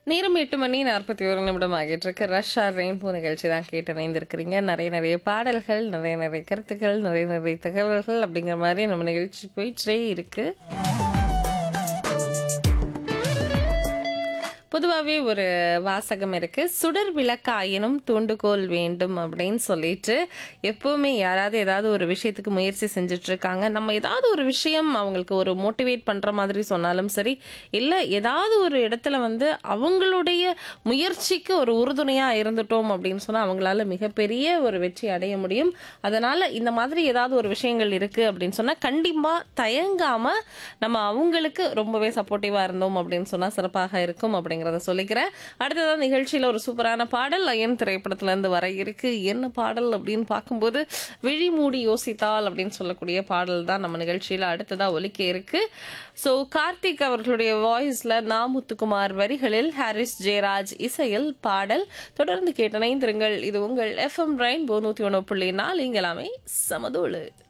நேரம் எட்டு மணி நாற்பத்தி ஒரு நிமிடம் ஆகிட்டு இருக்கு ரஷ்ஷா ரெயின்போ நிகழ்ச்சி தான் கேட்டு இணைந்திருக்கிறீங்க நிறைய நிறைய பாடல்கள் நிறைய நிறைய கருத்துக்கள் நிறைய நிறைய தகவல்கள் அப்படிங்கிற மாதிரி நம்ம நிகழ்ச்சி போயிட்டே இருக்கு பொதுவாகவே ஒரு வாசகம் இருக்கு சுடர் விளக்காயினும் தூண்டுகோல் வேண்டும் அப்படின்னு சொல்லிட்டு எப்பவுமே யாராவது ஏதாவது ஒரு விஷயத்துக்கு முயற்சி செஞ்சுட்டு இருக்காங்க நம்ம ஏதாவது ஒரு விஷயம் அவங்களுக்கு ஒரு மோட்டிவேட் பண்ற மாதிரி சொன்னாலும் சரி இல்லை ஏதாவது ஒரு இடத்துல வந்து அவங்களுடைய முயற்சிக்கு ஒரு உறுதுணையா இருந்துட்டோம் அப்படின்னு சொன்னா அவங்களால மிகப்பெரிய ஒரு வெற்றி அடைய முடியும் அதனால இந்த மாதிரி ஏதாவது ஒரு விஷயங்கள் இருக்கு அப்படின்னு சொன்னா கண்டிப்பா தயங்காம நம்ம அவங்களுக்கு ரொம்பவே சப்போர்ட்டிவா இருந்தோம் அப்படின்னு சொன்னா சிறப்பாக இருக்கும் அப்படிங்கறத சொல்லிக்கிறேன் அடுத்ததான் நிகழ்ச்சியில ஒரு சூப்பரான பாடல் அயன் திரைப்படத்துல இருந்து வர இருக்கு என்ன பாடல் அப்படின்னு பார்க்கும்போது விழி மூடி யோசித்தால் அப்படின்னு சொல்லக்கூடிய பாடல் தான் நம்ம நிகழ்ச்சியில அடுத்ததா ஒலிக்க இருக்கு ஸோ கார்த்திக் அவர்களுடைய வாய்ஸ்ல நா முத்துக்குமார் வரிகளில் ஹாரிஸ் ஜெயராஜ் இசையில் பாடல் தொடர்ந்து கேட்டணைந்திருங்கள் இது உங்கள் எஃப்எம் ரெயின் நூத்தி ஒன்று புள்ளி நாலு இங்கெல்லாமே சமதோளு